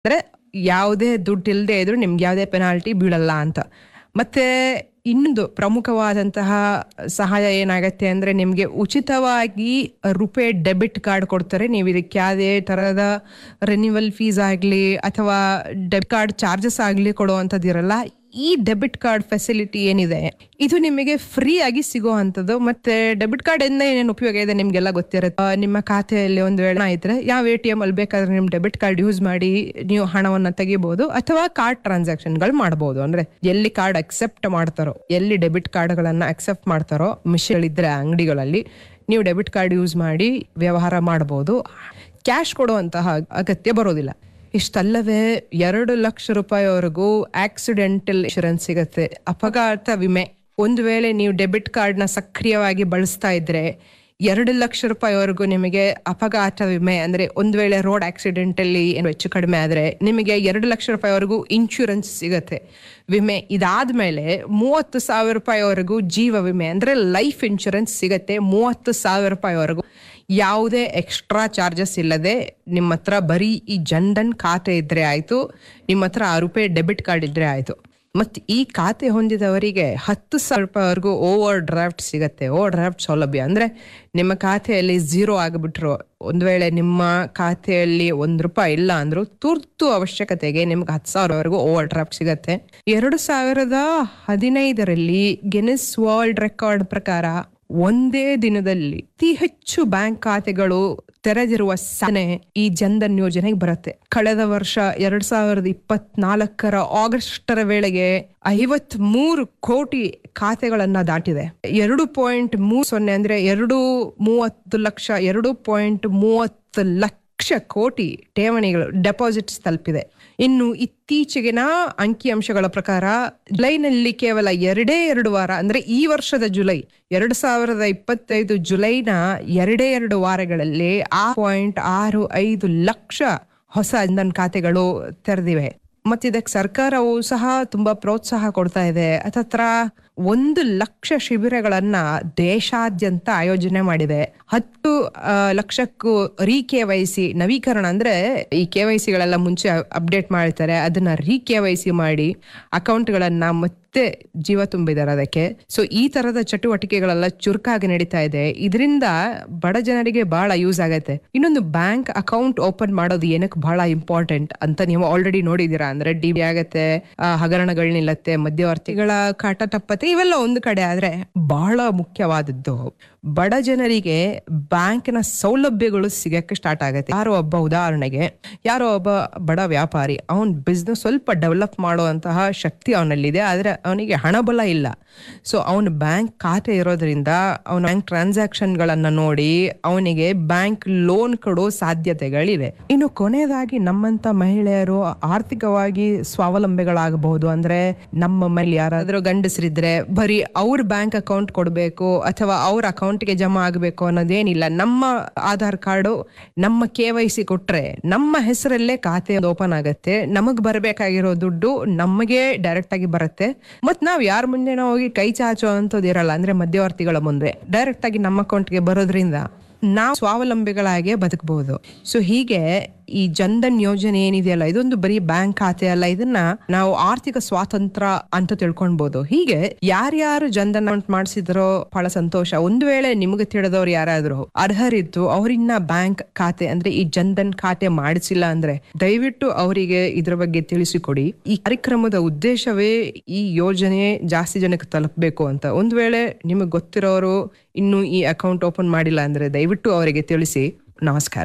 ಅಂದ್ರೆ ಯಾವುದೇ ದುಡ್ಡು ಇಲ್ಲದೆ ಇದ್ರು ನಿಮ್ಗೆ ಯಾವುದೇ ಪೆನಾಲ್ಟಿ ಬೀಳಲ್ಲ ಅಂತ ಮತ್ತೆ ಇನ್ನೊಂದು ಪ್ರಮುಖವಾದಂತಹ ಸಹಾಯ ಏನಾಗತ್ತೆ ಅಂದ್ರೆ ನಿಮ್ಗೆ ಉಚಿತವಾಗಿ ರುಪೇ ಡೆಬಿಟ್ ಕಾರ್ಡ್ ಕೊಡ್ತಾರೆ ನೀವು ಇದಕ್ಕೆ ಯಾವುದೇ ತರಹದ ರೆನ್ಯುವಲ್ ಫೀಸ್ ಆಗ್ಲಿ ಅಥವಾ ಡೆಬಿಟ್ ಕಾರ್ಡ್ ಚಾರ್ಜಸ್ ಆಗ್ಲಿ ಕೊಡುವಂಥದ್ದಿರಲ್ಲ ಈ ಡೆಬಿಟ್ ಕಾರ್ಡ್ ಫೆಸಿಲಿಟಿ ಏನಿದೆ ಇದು ನಿಮಗೆ ಫ್ರೀ ಆಗಿ ಸಿಗುವಂಥದ್ದು ಮತ್ತೆ ಡೆಬಿಟ್ ಕಾರ್ಡ್ ಇಂದ ಏನೇನು ಉಪಯೋಗ ಇದೆ ನಿಮ್ಗೆಲ್ಲ ಗೊತ್ತಿರುತ್ತೆ ಆ, ನಿಮ್ಮ ಖಾತೆಯಲ್ಲಿ ಒಂದು ವೇಳೆ ಇದ್ರೆ ಯಾವ ಎ ಟಿ ಎಂ ಅಲ್ಲಿ ಬೇಕಾದ್ರೆ ನಿಮ್ ಡೆಬಿಟ್ ಕಾರ್ಡ್ ಯೂಸ್ ಮಾಡಿ ನೀವು ಹಣವನ್ನ ತೆಗಿಬಹುದು ಅಥವಾ ಕಾರ್ಡ್ ಟ್ರಾನ್ಸಾಕ್ಷನ್ ಗಳು ಮಾಡಬಹುದು ಅಂದ್ರೆ ಎಲ್ಲಿ ಕಾರ್ಡ್ ಅಕ್ಸೆಪ್ಟ್ ಮಾಡ್ತಾರೋ ಎಲ್ಲಿ ಡೆಬಿಟ್ ಕಾರ್ಡ್ ಗಳನ್ನ ಅಕ್ಸೆಪ್ಟ್ ಮಾಡ್ತಾರೋ ಮಿಷನ್ ಇದ್ರೆ ಅಂಗಡಿಗಳಲ್ಲಿ ನೀವು ಡೆಬಿಟ್ ಕಾರ್ಡ್ ಯೂಸ್ ಮಾಡಿ ವ್ಯವಹಾರ ಮಾಡಬಹುದು ಕ್ಯಾಶ್ ಕೊಡುವಂತಹ ಅಗತ್ಯ ಬರೋದಿಲ್ಲ ಇಷ್ಟಲ್ಲವೇ ಎರಡು ಲಕ್ಷ ರೂಪಾಯಿವರೆಗೂ ಆಕ್ಸಿಡೆಂಟಲ್ ಇನ್ಶೂರೆನ್ಸ್ ಸಿಗತ್ತೆ ಅಪಘಾತ ವಿಮೆ ಒಂದು ವೇಳೆ ನೀವು ಡೆಬಿಟ್ ಕಾರ್ಡ್ನ ಸಕ್ರಿಯವಾಗಿ ಬಳಸ್ತಾ ಇದ್ರೆ ಎರಡು ಲಕ್ಷ ರೂಪಾಯಿವರೆಗೂ ನಿಮಗೆ ಅಪಘಾತ ವಿಮೆ ಅಂದ್ರೆ ಒಂದು ವೇಳೆ ರೋಡ್ ಆಕ್ಸಿಡೆಂಟ್ ಅಲ್ಲಿ ಏನು ಹೆಚ್ಚು ಕಡಿಮೆ ಆದ್ರೆ ನಿಮಗೆ ಎರಡು ಲಕ್ಷ ರೂಪಾಯಿವರೆಗೂ ಇನ್ಶೂರೆನ್ಸ್ ಸಿಗತ್ತೆ ವಿಮೆ ಇದಾದ್ಮೇಲೆ ಮೂವತ್ತು ಸಾವಿರ ರೂಪಾಯಿವರೆಗೂ ಜೀವ ವಿಮೆ ಅಂದ್ರೆ ಲೈಫ್ ಇನ್ಶೂರೆನ್ಸ್ ಸಿಗತ್ತೆ ಮೂವತ್ತು ಸಾವಿರ ರೂಪಾಯಿವರೆಗೂ ಯಾವುದೇ ಎಕ್ಸ್ಟ್ರಾ ಚಾರ್ಜಸ್ ಇಲ್ಲದೆ ನಿಮ್ಮ ಹತ್ರ ಬರೀ ಈ ಜನ್ಧನ್ ಖಾತೆ ಇದ್ರೆ ಆಯ್ತು ನಿಮ್ಮ ಹತ್ರ ಆ ರೂಪಾಯಿ ಡೆಬಿಟ್ ಕಾರ್ಡ್ ಇದ್ರೆ ಆಯ್ತು ಮತ್ತೆ ಈ ಖಾತೆ ಹೊಂದಿದವರಿಗೆ ಹತ್ತು ಸಾವಿರ ರೂಪಾಯಿವರೆಗೂ ಓವರ್ ಡ್ರಾಫ್ಟ್ ಸಿಗತ್ತೆ ಓವರ್ ಡ್ರಾಫ್ಟ್ ಸೌಲಭ್ಯ ಅಂದ್ರೆ ನಿಮ್ಮ ಖಾತೆಯಲ್ಲಿ ಝೀರೋ ಆಗಿಬಿಟ್ರು ಒಂದ್ ವೇಳೆ ನಿಮ್ಮ ಖಾತೆಯಲ್ಲಿ ಒಂದ್ ರೂಪಾಯಿ ಇಲ್ಲ ಅಂದ್ರೂ ತುರ್ತು ಅವಶ್ಯಕತೆಗೆ ನಿಮ್ಗೆ ಹತ್ತು ಸಾವಿರವರೆಗೂ ಓವರ್ ಡ್ರಾಫ್ಟ್ ಸಿಗತ್ತೆ ಎರಡು ಸಾವಿರದ ಹದಿನೈದರಲ್ಲಿ ಗೆನಿಸ್ ವರ್ಲ್ಡ್ ರೆಕಾರ್ಡ್ ಪ್ರಕಾರ ಒಂದೇ ದಿನದಲ್ಲಿ ಅತಿ ಹೆಚ್ಚು ಬ್ಯಾಂಕ್ ಖಾತೆಗಳು ತೆರೆದಿರುವ ಸಾಧನೆ ಈ ಜನ್ಧನ್ ಯೋಜನೆಗೆ ಬರುತ್ತೆ ಕಳೆದ ವರ್ಷ ಎರಡ್ ಸಾವಿರದ ಇಪ್ಪತ್ನಾಲ್ಕರ ಆಗಸ್ಟರ ವೇಳೆಗೆ ಐವತ್ ಮೂರು ಕೋಟಿ ಖಾತೆಗಳನ್ನ ದಾಟಿದೆ ಎರಡು ಪಾಯಿಂಟ್ ಮೂರ್ ಸೊನ್ನೆ ಅಂದ್ರೆ ಎರಡು ಮೂವತ್ತು ಲಕ್ಷ ಎರಡು ಪಾಯಿಂಟ್ ಮೂವತ್ತು ಲಕ್ಷ ಕೋಟಿ ಠೇವಣಿಗಳು ಡೆಪಾಸಿಟ್ಸ್ ತಲುಪಿದೆ ಇನ್ನು ಇತ್ತೀಚೆಗಿನ ಅಂಕಿಅಂಶಗಳ ಪ್ರಕಾರ ಜುಲೈನಲ್ಲಿ ಕೇವಲ ಎರಡೇ ಎರಡು ವಾರ ಅಂದ್ರೆ ಈ ವರ್ಷದ ಜುಲೈ ಎರಡ್ ಸಾವಿರದ ಇಪ್ಪತ್ತೈದು ಜುಲೈನ ಎರಡೇ ಎರಡು ವಾರಗಳಲ್ಲಿ ಆ ಪಾಯಿಂಟ್ ಆರು ಐದು ಲಕ್ಷ ಹೊಸ ಜನ್ಧನ್ ಖಾತೆಗಳು ತೆರೆದಿವೆ ಮತ್ತೆ ಇದಕ್ಕೆ ಸರ್ಕಾರವು ಸಹ ತುಂಬಾ ಪ್ರೋತ್ಸಾಹ ಕೊಡ್ತಾ ಇದೆ ಹತ್ತತ್ರ ಒಂದು ಲಕ್ಷ ಶಿಬಿರಗಳನ್ನ ದೇಶಾದ್ಯಂತ ಆಯೋಜನೆ ಮಾಡಿದೆ ಹತ್ತು ಆ, ಲಕ್ಷಕ್ಕೂ ರೀ ಕೆ ವೈ ಸಿ ನವೀಕರಣ ಅಂದ್ರೆ ಈ ಕೆ ವೈ ಸಿಗಳೆಲ್ಲ ಮುಂಚೆ ಅಪ್ಡೇಟ್ ಮಾಡ್ತಾರೆ ಅದನ್ನ ರೀ ಕೆ ವೈ ಸಿ ಮಾಡಿ ಅಕೌಂಟ್ಗಳನ್ನ ಮತ್ತೆ ಜೀವ ತುಂಬಿದ್ದಾರೆ ಅದಕ್ಕೆ ಸೊ ಈ ತರದ ಚಟುವಟಿಕೆಗಳೆಲ್ಲ ಚುರುಕಾಗಿ ನಡೀತಾ ಇದೆ ಇದರಿಂದ ಬಡ ಜನರಿಗೆ ಬಹಳ ಯೂಸ್ ಆಗತ್ತೆ ಇನ್ನೊಂದು ಬ್ಯಾಂಕ್ ಅಕೌಂಟ್ ಓಪನ್ ಮಾಡೋದು ಏನಕ್ಕೆ ಬಹಳ ಇಂಪಾರ್ಟೆಂಟ್ ಅಂತ ನೀವು ಆಲ್ರೆಡಿ ನೋಡಿದೀರಾ ಅಂದ್ರೆ ಡಿ ಬಿ ಆಗತ್ತೆ ಆ, ಹಗರಣಗಳು ನಿಲ್ಲತ್ತೆ ಮಧ್ಯವರ್ತಿಗಳ ಕಾಟ ತಪ್ಪತ್ತೆ ಇವೆಲ್ಲ ಒಂದು ಕಡೆ ಆದ್ರೆ ಬಹಳ ಮುಖ್ಯವಾದದ್ದು ಬಡ ಜನರಿಗೆ ಬ್ಯಾಂಕ್ನ ಸೌಲಭ್ಯಗಳು ಸಿಗಕ್ಕೆ ಸ್ಟಾರ್ಟ್ ಆಗತ್ತೆ ಯಾರೋ ಒಬ್ಬ ಉದಾಹರಣೆಗೆ ಯಾರೋ ಒಬ್ಬ ಬಡ ವ್ಯಾಪಾರಿ ಅವನ್ ಬಿಸ್ನೆಸ್ ಸ್ವಲ್ಪ ಡೆವಲಪ್ ಮಾಡುವಂತಹ ಶಕ್ತಿ ಅವನಲ್ಲಿದೆ ಆದ್ರೆ ಅವನಿಗೆ ಹಣಬಲ ಇಲ್ಲ ಸೊ ಅವನ ಬ್ಯಾಂಕ್ ಖಾತೆ ಇರೋದ್ರಿಂದ ಅವನ ಬ್ಯಾಂಕ್ ಟ್ರಾನ್ಸಾಕ್ಷನ್ ಗಳನ್ನ ನೋಡಿ ಅವನಿಗೆ ಬ್ಯಾಂಕ್ ಲೋನ್ ಕೊಡೋ ಸಾಧ್ಯತೆಗಳಿವೆ ಇನ್ನು ಕೊನೆಯದಾಗಿ ನಮ್ಮಂತ ಮಹಿಳೆಯರು ಆರ್ಥಿಕವಾಗಿ ಸ್ವಾವಲಂಬಿಗಳಾಗಬಹುದು ಅಂದ್ರೆ ನಮ್ಮ ಮೇಲೆ ಯಾರಾದ್ರೂ ಗಂಡಸರಿದ್ರೆ ಬರೀ ಅವ್ರ ಬ್ಯಾಂಕ್ ಅಕೌಂಟ್ ಕೊಡಬೇಕು ಅಥವಾ ಅವ್ರ ಅಕೌಂಟ್ಗೆ ಜಮಾ ಆಗಬೇಕು ಅನ್ನೋದೇನಿಲ್ಲ ನಮ್ಮ ಆಧಾರ್ ಕಾರ್ಡು ನಮ್ಮ ಕೆ ವೈ ಸಿ ಕೊಟ್ರೆ ನಮ್ಮ ಹೆಸರಲ್ಲೇ ಖಾತೆ ಓಪನ್ ಆಗತ್ತೆ ನಮಗ್ ಬರಬೇಕಾಗಿರೋ ದುಡ್ಡು ನಮಗೆ ಡೈರೆಕ್ಟ್ ಆಗಿ ಬರುತ್ತೆ ಮತ್ ನಾವ್ ಯಾರ ಮುಂದೆ ಹೋಗಿ ಕೈ ಚಾಚೋ ಅಂತದ್ ಇರಲ್ಲ ಅಂದ್ರೆ ಮಧ್ಯವರ್ತಿಗಳ ಮುಂದೆ ಡೈರೆಕ್ಟ್ ಆಗಿ ನಮ್ಮ ಅಕೌಂಟ್ಗೆ ಬರೋದ್ರಿಂದ ನಾವು ಸ್ವಾವಲಂಬಿಗಳಾಗಿ ಬದುಕಬಹುದು ಸೊ ಹೀಗೆ ಈ ಜನ್ಧನ್ ಯೋಜನೆ ಏನಿದೆಯಲ್ಲ ಇದೊಂದು ಬರೀ ಬ್ಯಾಂಕ್ ಖಾತೆ ಅಲ್ಲ ಇದನ್ನ ನಾವು ಆರ್ಥಿಕ ಸ್ವಾತಂತ್ರ್ಯ ಅಂತ ತಿಳ್ಕೊಳ್ಬಹುದು ಹೀಗೆ ಯಾರ್ಯಾರು ಜನ್ಧನ್ ಅಕೌಂಟ್ ಮಾಡಿಸಿದ್ರೋ ಬಹಳ ಸಂತೋಷ ಒಂದು ವೇಳೆ ನಿಮಗೆ ತಿಳಿದವ್ರು ಯಾರಾದ್ರೂ ಅರ್ಹರಿದ್ದು ಅವರಿನ್ನ ಬ್ಯಾಂಕ್ ಖಾತೆ ಅಂದ್ರೆ ಈ ಜನ್ಧನ್ ಖಾತೆ ಮಾಡಿಸಿಲ್ಲ ಅಂದ್ರೆ ದಯವಿಟ್ಟು ಅವರಿಗೆ ಇದ್ರ ಬಗ್ಗೆ ತಿಳಿಸಿಕೊಡಿ ಈ ಕಾರ್ಯಕ್ರಮದ ಉದ್ದೇಶವೇ ಈ ಯೋಜನೆ ಜಾಸ್ತಿ ಜನಕ್ಕೆ ತಲುಪಬೇಕು ಅಂತ ಒಂದು ವೇಳೆ ನಿಮಗೆ ಗೊತ್ತಿರೋರು ಇನ್ನು ಈ ಅಕೌಂಟ್ ಓಪನ್ ಮಾಡಿಲ್ಲ ಅಂದ್ರೆ ದಯವಿಟ್ಟು ಅವರಿಗೆ ತಿಳಿಸಿ ನಮಸ್ಕಾರ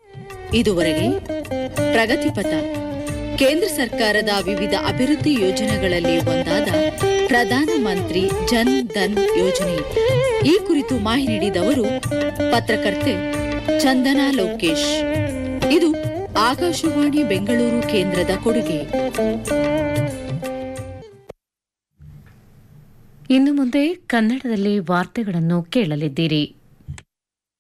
ಇದುವರೆಗೆ ಪ್ರಗತಿಪಥ ಕೇಂದ್ರ ಸರ್ಕಾರದ ವಿವಿಧ ಅಭಿವೃದ್ಧಿ ಯೋಜನೆಗಳಲ್ಲಿ ಒಂದಾದ ಪ್ರಧಾನ ಮಂತ್ರಿ ಜನ್ ಧನ್ ಯೋಜನೆ ಈ ಕುರಿತು ಮಾಹಿತಿ ನೀಡಿದವರು ಪತ್ರಕರ್ತೆ ಚಂದನಾ ಲೋಕೇಶ್ ಇದು ಆಕಾಶವಾಣಿ ಬೆಂಗಳೂರು ಕೇಂದ್ರದ ಕೊಡುಗೆ ಇನ್ನು ಮುಂದೆ ಕನ್ನಡದಲ್ಲಿ ವಾರ್ತೆಗಳನ್ನು ಕೇಳಲಿದ್ದೀರಿ